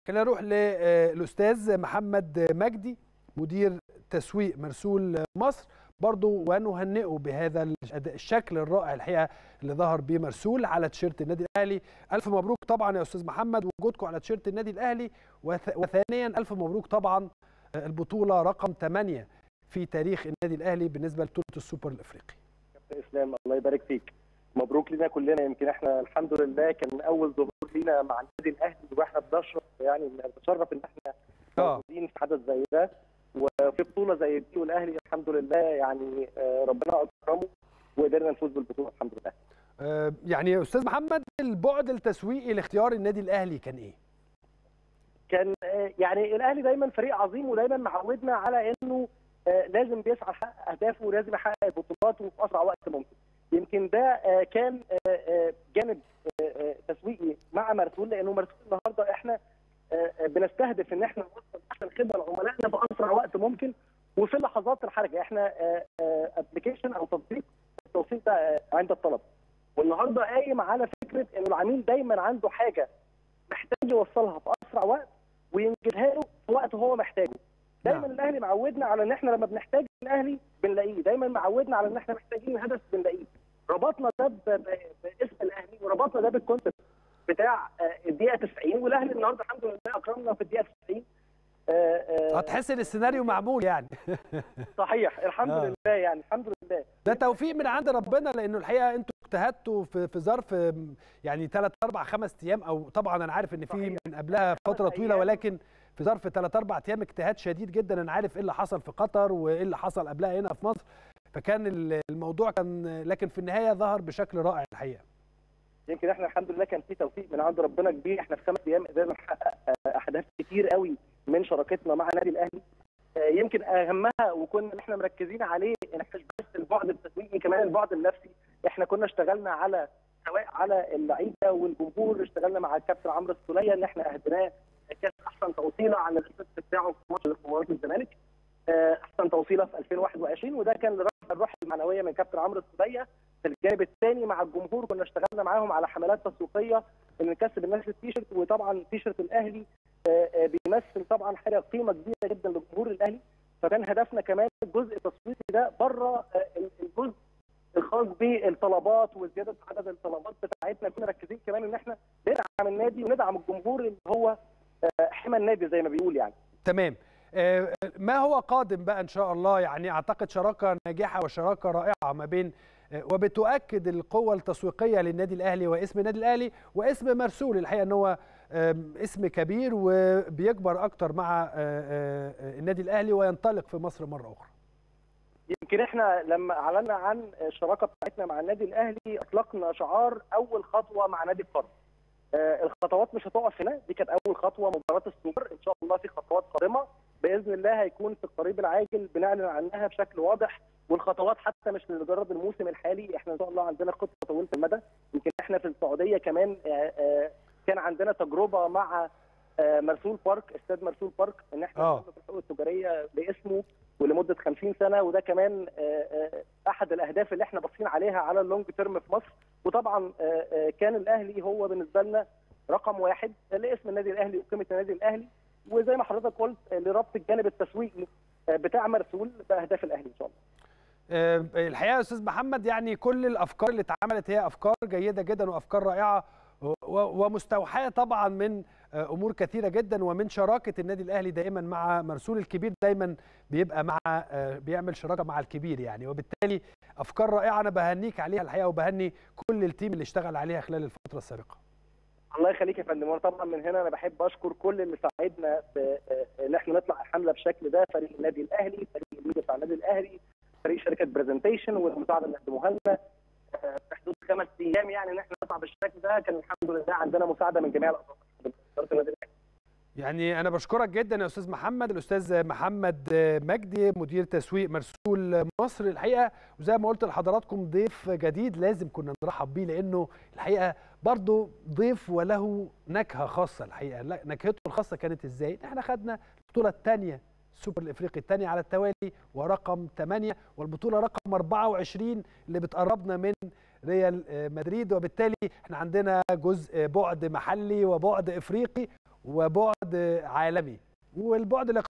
خلينا نروح للاستاذ محمد مجدي مدير تسويق مرسول مصر برضو ونهنئه بهذا الشكل الرائع الحقيقه اللي ظهر بيه مرسول على تيشيرت النادي الاهلي الف مبروك طبعا يا استاذ محمد وجودكم على تيشيرت النادي الاهلي وثانيا الف مبروك طبعا البطوله رقم 8 في تاريخ النادي الاهلي بالنسبه لبطوله السوبر الافريقي كابتن اسلام الله يبارك فيك مبروك لنا كلنا يمكن احنا الحمد لله كان اول ظهور لينا مع النادي الاهلي واحنا بنشرف يعني بنتشرف ان احنا موجودين في حدث زي ده وفي بطوله زي دي والاهلي الحمد لله يعني ربنا اكرمه وقدرنا نفوز بالبطوله الحمد لله. يعني يا استاذ محمد البعد التسويقي لاختيار النادي الاهلي كان ايه؟ كان يعني الاهلي دايما فريق عظيم ودايما معودنا على انه لازم بيسعى لحقق اهدافه ولازم يحقق بطولاته في اسرع وقت ممكن. يمكن ده كان جانب تسويقي مع مرسول لانه مرسول النهارده احنا بنستهدف ان احنا نوصل احسن خدمه لعملائنا باسرع وقت ممكن وفي لحظات الحرجه احنا ابلكيشن او تطبيق التوصيل ده عند الطلب والنهارده قايم على فكره ان العميل دايما عنده حاجه محتاج يوصلها في اسرع وقت وينجزها له في وقت هو محتاجه دايما نعم. الاهلي معودنا على ان احنا لما بنحتاج الاهلي بنلاقيه دايما معودنا على ان احنا محتاجين هدف بنلاقيه ربطنا ده باسم الاهلي وربطنا ده بالكونسيبت بتاع الدقيقه 90 والاهلي النهارده الحمد لله اكرمنا في الدقيقه 90 هتحس ان السيناريو معمول يعني صحيح الحمد آه. لله يعني الحمد لله ده توفيق من عند ربنا لانه الحقيقه انتوا اجتهدتوا في في ظرف يعني 3 4 5 ايام او طبعا انا عارف ان في من قبلها فتره طويله ولكن في ظرف 3 4 ايام اجتهاد شديد جدا انا عارف ايه اللي حصل في قطر وايه اللي حصل قبلها هنا في مصر فكان الموضوع كان لكن في النهايه ظهر بشكل رائع الحقيقه يمكن احنا الحمد لله كان في توفيق من عند ربنا كبير احنا في خمس ايام قدرنا نحقق اهداف كتير قوي من شراكتنا مع النادي الاهلي يمكن اهمها وكنا احنا مركزين عليه ان احنا مش بس البعد التسويقي كمان البعد النفسي احنا كنا اشتغلنا على سواء على اللعيبه والجمهور اشتغلنا مع الكابتن عمرو السوليه ان احنا اهدناه كاس احسن توصيله عن الاسيست بتاعه في ماتش مباراه الزمالك احسن توصيله في 2021 وده كان لرفع الروح المعنويه من كابتن عمرو السوليه في الجانب الثاني مع الجمهور كنا اشتغلنا معاهم على حملات تسويقيه ان نكسب الناس التيشيرت وطبعا تيشيرت الاهلي بيمثل طبعا حاجه قيمه كبيره جدا لجمهور الاهلي فكان هدفنا كمان الجزء التسويقي ده بره الجزء الخاص بالطلبات وزياده عدد الطلبات بتاعتنا كنا مركزين كمان ان احنا ندعم النادي وندعم الجمهور اللي هو حمى النادي زي ما بيقول يعني تمام ما هو قادم بقى ان شاء الله يعني اعتقد شراكه ناجحه وشراكه رائعه ما بين وبتؤكد القوه التسويقيه للنادي الاهلي واسم النادي الاهلي واسم مرسول الحقيقه ان هو اسم كبير وبيكبر اكتر مع النادي الاهلي وينطلق في مصر مره اخرى يمكن احنا لما اعلنا عن الشراكه بتاعتنا مع النادي الاهلي اطلقنا شعار اول خطوه مع نادي القرن الخطوات مش هتقف هنا دي كانت اول خطوه مباراه السوبر ان شاء الله في خطوات قادمه باذن الله هيكون في القريب العاجل بنعلن عنها بشكل واضح والخطوات حتى مش لمجرد الموسم الحالي احنا ان شاء الله عندنا خطه طويله المدى يمكن احنا في السعوديه كمان كان عندنا تجربه مع مرسول بارك استاد مرسول بارك ان احنا في الحقوق التجاريه باسمه ولمده 50 سنه وده كمان احد الاهداف اللي احنا باصين عليها على اللونج تيرم في مصر وطبعا كان الاهلي هو بالنسبه لنا رقم واحد لاسم النادي الاهلي وقيمه النادي الاهلي وزي ما حضرتك قلت لربط الجانب التسويقي بتاع مرسول باهداف الاهلي ان شاء الله. الحقيقه يا استاذ محمد يعني كل الافكار اللي اتعملت هي افكار جيده جدا وافكار رائعه ومستوحاه طبعا من امور كثيره جدا ومن شراكه النادي الاهلي دائما مع مرسول الكبير دايما بيبقى مع بيعمل شراكه مع الكبير يعني وبالتالي افكار رائعه انا بهنيك عليها الحقيقه وبهني كل التيم اللي اشتغل عليها خلال الفتره السابقه. الله يخليك يا فندم وانا طبعا من هنا انا بحب اشكر كل اللي ساعدنا في ان احنا نطلع الحمله بالشكل ده فريق النادي الاهلي فريق الميديا بتاع النادي الاهلي فريق شركه برزنتيشن والمساعده اللي قدموها لنا في حدود خمس ايام يعني ان احنا نطلع بالشكل ده كان الحمد لله عندنا مساعده من جميع الاطراف يعني انا بشكرك جدا يا استاذ محمد الاستاذ محمد مجدي مدير تسويق مرسول مصر الحقيقه وزي ما قلت لحضراتكم ضيف جديد لازم كنا نرحب بيه لانه الحقيقه برضه ضيف وله نكهه خاصه الحقيقه نكهته الخاصه كانت ازاي احنا خدنا البطوله الثانيه السوبر الافريقي الثاني على التوالي ورقم 8 والبطوله رقم 24 اللي بتقربنا من ريال مدريد وبالتالي احنا عندنا جزء بعد محلي وبعد افريقي وبعد عالمي والبعد